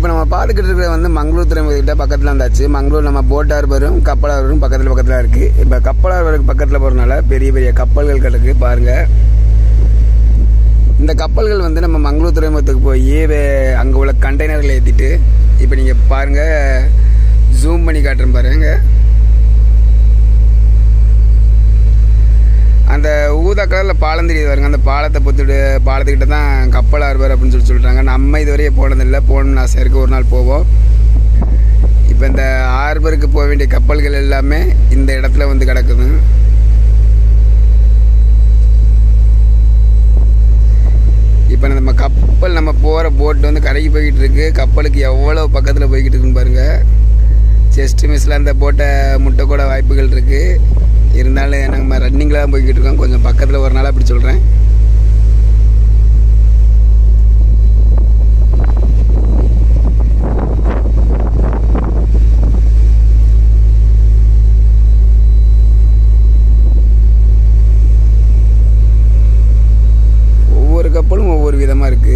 இப்போ நம்ம பார்த்துக்கிட்டு இருக்கிறது வந்து மங்களூர் துறைமுகத்திட்ட பக்கத்தில் வந்தாச்சு மங்களூர் நம்ம போட் ஹார்பரும் கப்பல் ஹார்பரும் பக்கத்தில் பக்கத்தில் இருக்குது இப்போ கப்பல் ஹார்பருக்கு பக்கத்தில் போகிறனால பெரிய பெரிய கப்பல்கள் கிடக்கு பாருங்கள் இந்த கப்பல்கள் வந்து நம்ம மங்களூர் துறைமுகத்துக்கு போய் அங்கே உள்ள கண்டெய்னர்களை ஏற்றிட்டு இப்போ நீங்கள் பாருங்கள் ஜூம் பண்ணி காட்டுறேன் பாருங்க அந்த ஊதா கலரில் பாலம் தெரியுது பாருங்க அந்த பாலத்தை பொத்துட்டு பாலத்துக்கிட்ட தான் கப்பல் ஹார்பர் அப்படின்னு சொல்லி சொல்கிறாங்க நம்ம இதுவரையே போனதில்லை போகணும்னு ஆசை இருக்குது ஒரு நாள் போவோம் இப்போ இந்த ஹார்பருக்கு போக வேண்டிய கப்பல்கள் எல்லாமே இந்த இடத்துல வந்து கிடக்குது இப்போ நம்ம கப்பல் நம்ம போகிற போட் வந்து கரைக்கு போய்கிட்டு இருக்கு கப்பலுக்கு எவ்வளோ பக்கத்தில் போய்கிட்டு இருக்குன்னு பாருங்கள் செஸ்ட் மிஸ்ஸில் அந்த போட்டை முட்டை கூட வாய்ப்புகள் இருக்குது இருந்தாலும் நம்ம ரன்னிங்கில் தான் போய்கிட்டு இருக்கோம் கொஞ்சம் பக்கத்தில் ஒரு நாள் அப்படி சொல்கிறேன் ஒவ்வொரு கப்பலும் ஒவ்வொரு விதமாக இருக்குது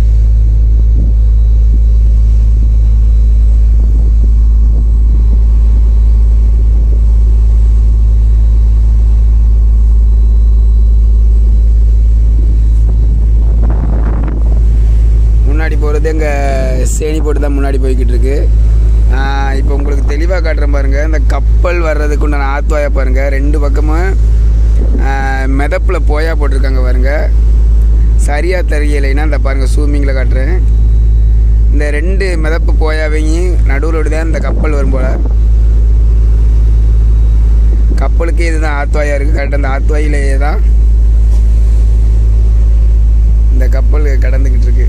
முன்னாடி போகிறது எங்கள் சேனி போட்டு தான் முன்னாடி போய்கிட்டு இருக்கு இப்போ உங்களுக்கு தெளிவாக காட்டுறேன் பாருங்கள் இந்த கப்பல் வர்றதுக்கு உண்டான ஆத்வாயா பாருங்கள் ரெண்டு பக்கமும் மிதப்பில் போயா போட்டிருக்காங்க பாருங்க சரியாக தெரியலைன்னா இந்த பாருங்கள் சூமிங்கில் காட்டுறேன் இந்த ரெண்டு மிதப்பு போயாவையும் நடுவில் தான் இந்த கப்பல் வரும் போல் கப்பலுக்கே இதுதான் ஆத்வாயா இருக்குது கரெக்டாக அந்த ஆத்வாயிலேயே தான் இந்த கப்பல் கடந்துக்கிட்டு இருக்கு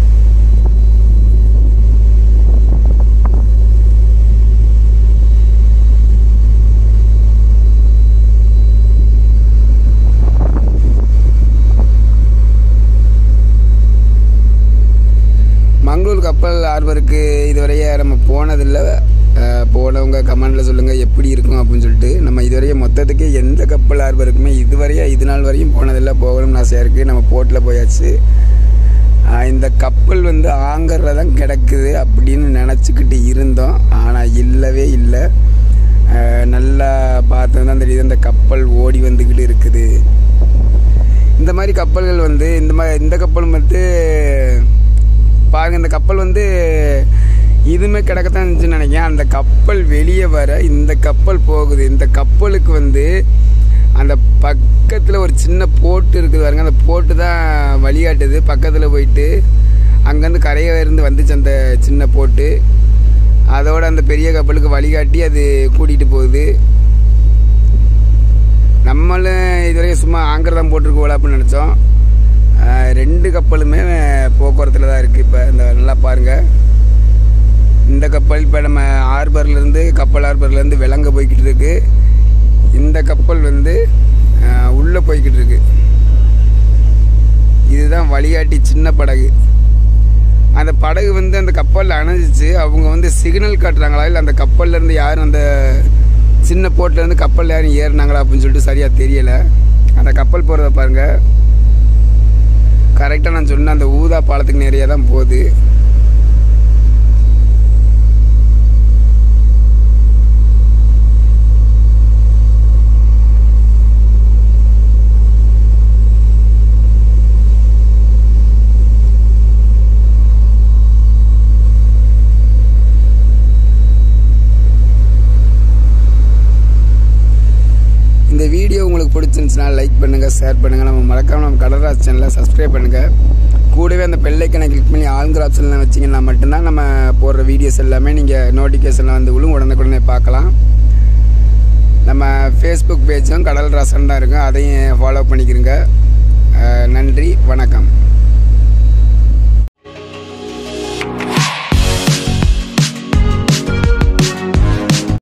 மங்களூர் கப்பல் ஹார்பருக்கு இதுவரையே நம்ம போனதில்லை அஹ், போனவங்க கமெண்டில் சொல்லுங்கள் எப்படி இருக்கும் அப்படின்னு சொல்லிட்டு நம்ம இதுவரையே மொத்தத்துக்கு எந்த கப்பல் ஹார்பருக்குமே இதுவரையே இது நாள் வரையும் போனதில்லை போகணும்னு ஆசையாக இருக்குது நம்ம போட்டில் போயாச்சு அஹ், இந்த கப்பல் வந்து ஆங்கரில் தான் கிடக்குது அப்படின்னு நினச்சிக்கிட்டு இருந்தோம் ஆனால் இல்லவே இல்லை அஹ், நல்லா பார்த்தது தான் தெரியுது இந்த கப்பல் ஓடி வந்துக்கிட்டு இருக்குது இந்த மாதிரி கப்பல்கள் வந்து இந்த மாதிரி இந்த கப்பல் வந்து பாருங்க இந்த கப்பல் வந்து இதுவுமே கிடக்கத்தான் இருந்துச்சுன்னு நினைக்கிறேன் அந்த கப்பல் வெளியே வர இந்த கப்பல் போகுது இந்த கப்பலுக்கு வந்து அந்த பக்கத்தில் ஒரு சின்ன போட்டு இருக்குது பாருங்க அந்த போட்டு தான் வழிகாட்டுது பக்கத்தில் போயிட்டு அங்கேருந்து கரையை இருந்து வந்துச்சு அந்த சின்ன போட்டு அதோட அந்த பெரிய கப்பலுக்கு வழிகாட்டி அது கூட்டிகிட்டு போகுது நம்மளும் இதுவரை சும்மா ஆங்கர் தான் போட்டிருக்கு போல அப்படின்னு நினச்சோம் ஆஹ் ரெண்டு கப்பலுமே போக்குவரத்தில் தான் இருக்குது இப்போ இந்த நல்லா பாருங்கள் இந்த கப்பல் இப்போ நம்ம ஹார்பர்லேருந்து கப்பல் ஹார்பர்லேருந்து விலங்க போய்கிட்டு இருக்கு இந்த கப்பல் வந்து ஆஹ் உள்ளே போய்கிட்டு இருக்கு இதுதான் வழிகாட்டி சின்ன படகு அந்த படகு வந்து அந்த கப்பலில் அணைஞ்சிச்சு அவங்க வந்து சிக்னல் காட்டுறாங்களா இல்லை அந்த கப்பல்ல இருந்து யாரும் அந்த சின்ன போட்ல இருந்து கப்பலில் யாரும் ஏறினாங்களா அப்படின்னு சொல்லிட்டு சரியாக தெரியலை அந்த கப்பல் போகிறத பாருங்க கரெக்டாக நான் சொன்ன அந்த ஊதா பாலத்துக்கு நிறைய தான் போகுது இந்த வீடியோ உங்களுக்கு பிடிச்சிருந்துச்சுன்னா லைக் பண்ணுங்கள் ஷேர் பண்ணுங்கள் நம்ம மறக்காம நம்ம கடல்ராஜ் சேனலை சப்ஸ்கிரைப் பண்ணுங்கள் கூடவே அந்த பெல்லைக்கனை கிளிக் பண்ணி ஆளுங்கிற ஆப்ஷனில் வச்சிங்கன்னா மட்டும்தான் நம்ம போடுற வீடியோஸ் எல்லாமே நீங்கள் நோட்டிஃபிகேஷனில் வந்து விழும் உடனுக்குடனே பார்க்கலாம் நம்ம ஃபேஸ்புக் பேஜும் கடல் ராசன் தான் இருக்கும் அதையும் ஃபாலோ பண்ணிக்கிறங்க அஹ் நன்றி வணக்கம்